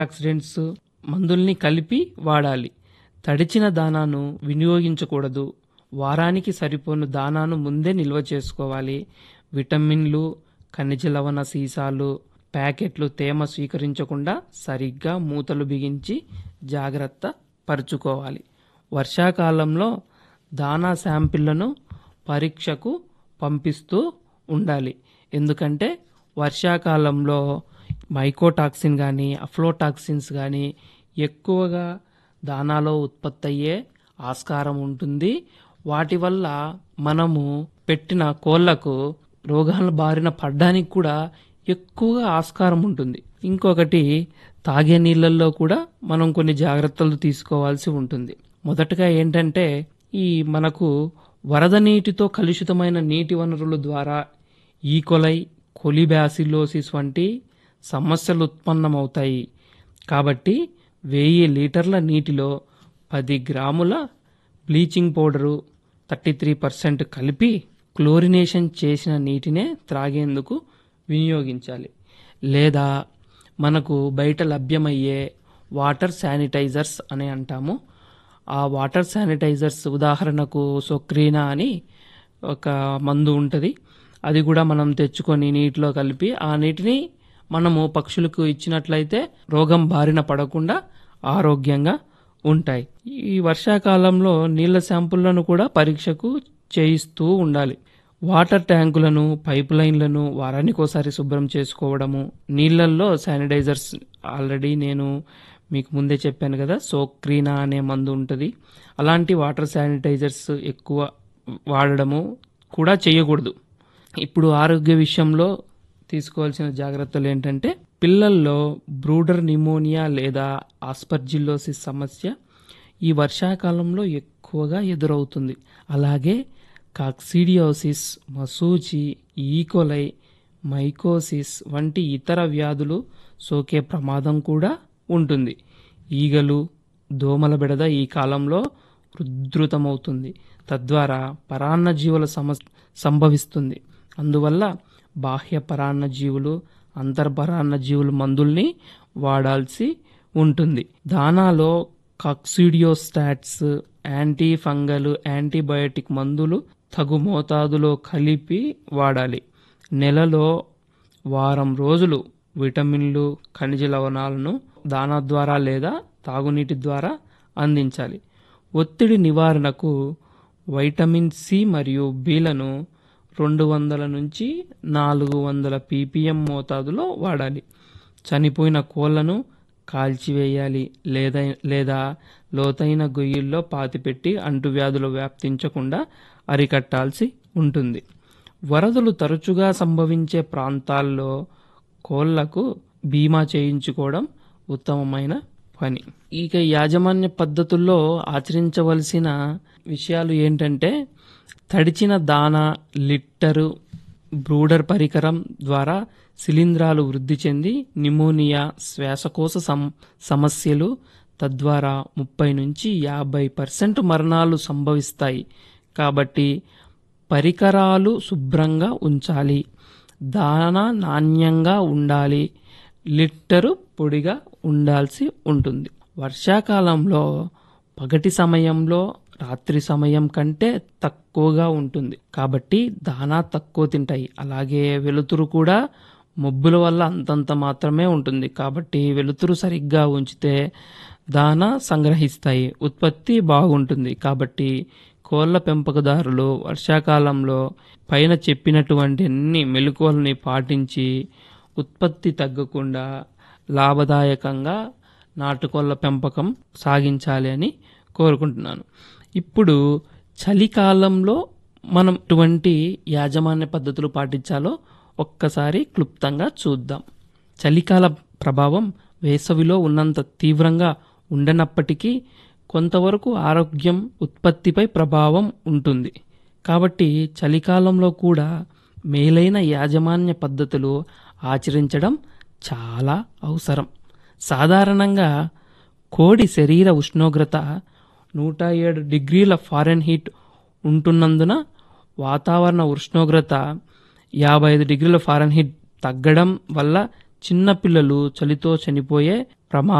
accidents మందుల్ని కలిపి వాడాలి తడిచిన దానాను వినియోగించకూడదు వారానికి సరిపోను దానాను ముందే నిల్వ చేసుకోవాలి విటమిన్లు ఖనిజ లవణ సీసాలు ప్యాకెట్లు తేమ స్వీకరించకుండా సరిగ్గా మూతలు బిగించి జాగ్రత్త పరుచుకోవాలి వర్షాకాలంలో దానా శాంపిళ్లను పరీక్షకు పంపిస్తూ ఉండాలి ఎందుకంటే వర్షాకాలంలో మైకోటాక్సిన్ కానీ అఫ్లోటాక్సిన్స్ కానీ ఎక్కువగా దానాలో ఉత్పత్తి అయ్యే ఆస్కారం ఉంటుంది వాటి వల్ల మనము పెట్టిన కోళ్లకు రోగాల బారిన పడ్డానికి కూడా ఎక్కువగా ఆస్కారం ఉంటుంది ఇంకొకటి తాగే నీళ్ళల్లో కూడా మనం కొన్ని జాగ్రత్తలు తీసుకోవాల్సి ఉంటుంది మొదటగా ఏంటంటే ఈ మనకు వరద నీటితో కలుషితమైన నీటి వనరుల ద్వారా ఈకొలై కొలిబ్యాసిలోసిస్ వంటి సమస్యలు ఉత్పన్నమవుతాయి కాబట్టి వెయ్యి లీటర్ల నీటిలో పది గ్రాముల bleaching powder thirty three percent కలిపి క్లోరినేషన్ చేసిన నీటినే త్రాగేందుకు వినియోగించాలి లేదా మనకు బయట లభ్యమయ్యే వాటర్ శానిటైజర్స్ అని అంటాము ఆ వాటర్ శానిటైజర్స్ ఉదాహరణకు సొక్రీనా అని ఒక మందు ఉంటుంది అది కూడా మనం తెచ్చుకొని నీటిలో కలిపి ఆ నీటిని మనము పక్షులకు ఇచ్చినట్లయితే రోగం బారిన పడకుండా ఆరోగ్యంగా ఉంటాయి ఈ వర్షాకాలంలో నీళ్ల శాంపుళ్లను కూడా పరీక్షకు చేయిస్తూ ఉండాలి వాటర్ ట్యాంకులను పైప్ లైన్లను వారానికోసారి శుభ్రం చేసుకోవడము నీళ్ళల్లో శానిటైజర్స్ ఆల్రెడీ నేను మీకు ముందే చెప్పాను కదా సోక్రీనా అనే మందు ఉంటుంది అలాంటి వాటర్ శానిటైజర్స్ ఎక్కువ వాడడము కూడా చేయకూడదు ఇప్పుడు ఆరోగ్య విషయంలో తీసుకోవాల్సిన జాగ్రత్తలు ఏంటంటే పిల్లల్లో బ్రూడర్ నిమోనియా లేదా ఆస్పర్జిల్లోసిస్ సమస్య ఈ వర్షాకాలంలో ఎక్కువగా ఎదురవుతుంది అలాగే కాక్సిడియోసిస్ మసూచి ఈకోలై మైకోసిస్ వంటి ఇతర వ్యాధులు సోకే ప్రమాదం కూడా ఉంటుంది ఈగలు దోమల బెడద ఈ కాలంలో ఉధృతమవుతుంది తద్వారా పరాన్నజీవుల సమ సంభవిస్తుంది అందువల్ల బాహ్య పరాన్నజీవులు అంతర్పరాన్నజీవుల మందుల్ని వాడాల్సి ఉంటుంది దానాలో కాక్సిడియోస్టాట్స్ యాంటీ ఫంగల్ యాంటీబయోటిక్ మందులు తగు మోతాదులో కలిపి వాడాలి నెలలో వారం రోజులు విటమిన్లు ఖనిజ లవణాలను దానా ద్వారా లేదా తాగునీటి ద్వారా అందించాలి ఒత్తిడి నివారణకు వైటమిన్ సి మరియు బిలను రెండు వందల నుంచి నాలుగు వందల పీపీఎం మోతాదులో వాడాలి చనిపోయిన కోళ్లను కాల్చివేయాలి లేదా లేదా లోతైన గొయ్యిల్లో పాతిపెట్టి అంటువ్యాధులు వ్యాప్తించకుండా అరికట్టాల్సి ఉంటుంది వరదలు తరచుగా సంభవించే ప్రాంతాల్లో కోళ్లకు బీమా చేయించుకోవడం ఉత్తమమైన పని ఇక యాజమాన్య పద్ధతుల్లో ఆచరించవలసిన విషయాలు ఏంటంటే తడిచిన దానా లిట్టరు బ్రూడర్ పరికరం ద్వారా శిలీంధ్రాలు వృద్ధి చెంది నిమోనియా శ్వాసకోశ సం సమస్యలు తద్వారా ముప్పై నుంచి యాభై పర్సెంట్ మరణాలు సంభవిస్తాయి కాబట్టి పరికరాలు శుభ్రంగా ఉంచాలి దానా నాణ్యంగా ఉండాలి లిట్టరు పొడిగా ఉండాల్సి ఉంటుంది వర్షాకాలంలో పగటి సమయంలో రాత్రి సమయం కంటే తక్కువగా ఉంటుంది కాబట్టి దానా తక్కువ తింటాయి అలాగే వెలుతురు కూడా మబ్బుల వల్ల అంతంత మాత్రమే ఉంటుంది కాబట్టి వెలుతురు సరిగ్గా ఉంచితే దానా సంగ్రహిస్తాయి ఉత్పత్తి బాగుంటుంది కాబట్టి కోళ్ల పెంపకదారులు వర్షాకాలంలో పైన చెప్పినటువంటి అన్ని మెలకువల్ని పాటించి ఉత్పత్తి తగ్గకుండా లాభదాయకంగా నాటుకోళ్ల పెంపకం సాగించాలి అని కోరుకుంటున్నాను ఇప్పుడు చలికాలంలో మనం ఎటువంటి యాజమాన్య పద్ధతులు పాటించాలో ఒక్కసారి క్లుప్తంగా చూద్దాం చలికాల ప్రభావం వేసవిలో ఉన్నంత తీవ్రంగా ఉండనప్పటికీ కొంతవరకు ఆరోగ్యం ఉత్పత్తిపై ప్రభావం ఉంటుంది కాబట్టి చలికాలంలో కూడా మేలైన యాజమాన్య పద్ధతులు ఆచరించడం చాలా అవసరం సాధారణంగా కోడి శరీర ఉష్ణోగ్రత నూట ఏడు డిగ్రీల ఫారెన్ హీట్ ఉంటున్నందున వాతావరణ ఉష్ణోగ్రత యాభై ఐదు డిగ్రీల ఫారెన్ హీట్ తగ్గడం వల్ల చిన్నపిల్లలు చలితో చనిపోయే ప్రమాదం